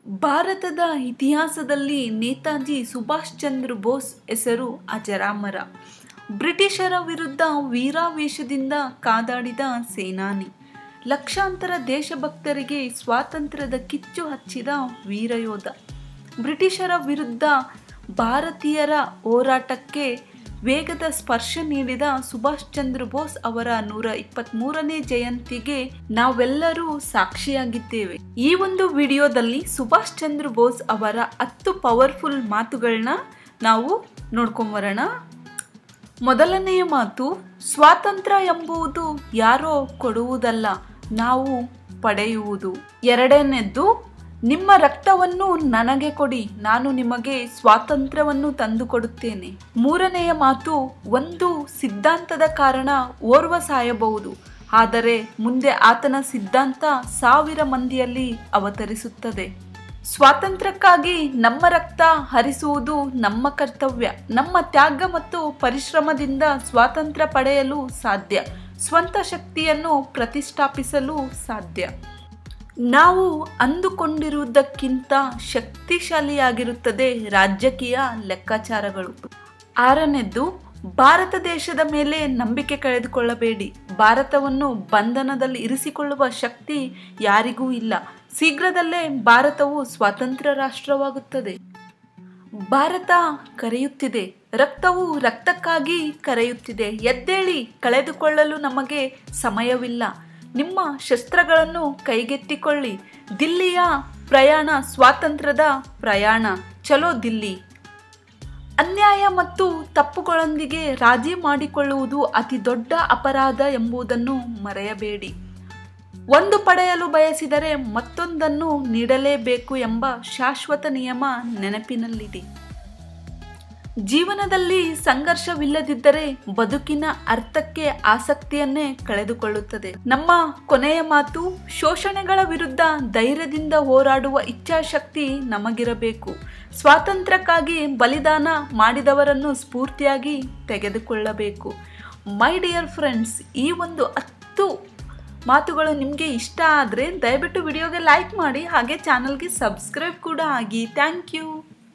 ಭಾರತದ ಇತಿಹಾಸದಲ್ಲಿ ನೇತಾಜಿ ಸುಭಾಷ್ ಚಂದ್ರ ಬೋಸ್ ಹೆಸರು ಅಜರಾಮರ ಬ್ರಿಟಿಷರ ವಿರುದ್ಧ ವೀರಾವೇಶದಿಂದ ಕಾದಾಡಿದ ಸೇನಾನಿ ಲಕ್ಷಾಂತರ ದೇಶಭಕ್ತರಿಗೆ ಸ್ವಾತಂತ್ರ್ಯದ ಕಿಚ್ಚು ಹಚ್ಚಿದ ವೀರಯೋಧ ಬ್ರಿಟಿಷರ ವಿರುದ್ಧ ಭಾರತೀಯರ ಹೋರಾಟಕ್ಕೆ ವೇಗದ ಸ್ಪರ್ಶ ನೀಡಿದ ಸುಭಾಷ್ ಚಂದ್ರ ಬೋಸ್ ಅವರ ನೂರ ಇಪ್ಪತ್ತ್ಮೂರನೇ ಜಯಂತಿಗೆ ನಾವೆಲ್ಲರೂ ಸಾಕ್ಷಿಯಾಗಿದ್ದೇವೆ ಈ ಒಂದು ವಿಡಿಯೋದಲ್ಲಿ ಸುಭಾಷ್ ಚಂದ್ರ ಬೋಸ್ ಅವರ ಹತ್ತು ಪವರ್ಫುಲ್ ಮಾತುಗಳನ್ನ ನಾವು ನೋಡ್ಕೊಂಬರೋಣ ಮೊದಲನೆಯ ಮಾತು ಸ್ವಾತಂತ್ರ್ಯ ಎಂಬುದು ಯಾರೋ ಕೊಡುವುದಲ್ಲ ನಾವು ಪಡೆಯುವುದು ಎರಡನೇದ್ದು ನಿಮ್ಮ ರಕ್ತವನ್ನು ನನಗೆ ಕೊಡಿ ನಾನು ನಿಮಗೆ ಸ್ವಾತಂತ್ರ್ಯವನ್ನು ತಂದುಕೊಡುತ್ತೇನೆ ಮೂರನೆಯ ಮಾತು ಒಂದು ಸಿದ್ಧಾಂತದ ಕಾರಣ ಓರ್ವ ಸಾಯಬಹುದು ಆದರೆ ಮುಂದೆ ಆತನ ಸಿದ್ಧಾಂತ ಸಾವಿರ ಮಂದಿಯಲ್ಲಿ ಅವತರಿಸುತ್ತದೆ ಸ್ವಾತಂತ್ರ್ಯಕ್ಕಾಗಿ ನಮ್ಮ ರಕ್ತ ಹರಿಸುವುದು ನಮ್ಮ ಕರ್ತವ್ಯ ನಮ್ಮ ತ್ಯಾಗ ಮತ್ತು ಪರಿಶ್ರಮದಿಂದ ಸ್ವಾತಂತ್ರ್ಯ ಪಡೆಯಲು ಸಾಧ್ಯ ಸ್ವಂತ ಶಕ್ತಿಯನ್ನು ಪ್ರತಿಷ್ಠಾಪಿಸಲು ಸಾಧ್ಯ ನಾವು ಅಂದುಕೊಂಡಿರುವುದಕ್ಕಿಂತ ಶಕ್ತಿಶಾಲಿಯಾಗಿರುತ್ತದೆ ರಾಜಕೀಯ ಲೆಕ್ಕಾಚಾರಗಳು ಆರನೇದ್ದು ಭಾರತ ದೇಶದ ಮೇಲೆ ನಂಬಿಕೆ ಕಳೆದುಕೊಳ್ಳಬೇಡಿ ಭಾರತವನ್ನು ಬಂಧನದಲ್ಲಿ ಇರಿಸಿಕೊಳ್ಳುವ ಶಕ್ತಿ ಯಾರಿಗೂ ಇಲ್ಲ ಶೀಘ್ರದಲ್ಲೇ ಭಾರತವು ಸ್ವಾತಂತ್ರ್ಯ ರಾಷ್ಟ್ರವಾಗುತ್ತದೆ ಭಾರತ ಕರೆಯುತ್ತಿದೆ ರಕ್ತವು ರಕ್ತಕ್ಕಾಗಿ ಕರೆಯುತ್ತಿದೆ ಎದ್ದೇಳಿ ಕಳೆದುಕೊಳ್ಳಲು ನಮಗೆ ಸಮಯವಿಲ್ಲ ನಿಮ್ಮ ಶಸ್ತ್ರಗಳನ್ನು ಕೈಗೆತ್ತಿಕೊಳ್ಳಿ ದಿಲ್ಲಿಯ ಪ್ರಯಾಣ ಸ್ವಾತಂತ್ರ್ಯದ ಪ್ರಯಾಣ ಚಲೋ ದಿಲ್ಲಿ ಅನ್ಯಾಯ ಮತ್ತು ತಪ್ಪುಗಳೊಂದಿಗೆ ರಾಜಿ ಮಾಡಿಕೊಳ್ಳುವುದು ಅತಿ ದೊಡ್ಡ ಅಪರಾಧ ಎಂಬುದನ್ನು ಮರೆಯಬೇಡಿ ಒಂದು ಪಡೆಯಲು ಬಯಸಿದರೆ ಮತ್ತೊಂದನ್ನು ನೀಡಲೇಬೇಕು ಎಂಬ ಶಾಶ್ವತ ನಿಯಮ ನೆನಪಿನಲ್ಲಿಡಿ ಜೀವನದಲ್ಲಿ ಸಂಘರ್ಷವಿಲ್ಲದಿದ್ದರೆ ಬದುಕಿನ ಅರ್ಥಕ್ಕೆ ಆಸಕ್ತಿಯನ್ನೇ ಕಳೆದುಕೊಳ್ಳುತ್ತದೆ ನಮ್ಮ ಕೊನೆಯ ಮಾತು ಶೋಷಣೆಗಳ ವಿರುದ್ಧ ಧೈರ್ಯದಿಂದ ಹೋರಾಡುವ ಇಚ್ಛಾಶಕ್ತಿ ನಮಗಿರಬೇಕು ಸ್ವಾತಂತ್ರ್ಯಕ್ಕಾಗಿ ಬಲಿದಾನ ಮಾಡಿದವರನ್ನು ಸ್ಫೂರ್ತಿಯಾಗಿ ತೆಗೆದುಕೊಳ್ಳಬೇಕು ಮೈ ಡಿಯರ್ ಫ್ರೆಂಡ್ಸ್ ಈ ಒಂದು ಹತ್ತು ಮಾತುಗಳು ನಿಮಗೆ ಇಷ್ಟ ಆದರೆ ದಯವಿಟ್ಟು ವಿಡಿಯೋಗೆ ಲೈಕ್ ಮಾಡಿ ಹಾಗೆ ಚಾನಲ್ಗೆ ಸಬ್ಸ್ಕ್ರೈಬ್ ಕೂಡ ಆಗಿ ಥ್ಯಾಂಕ್ ಯು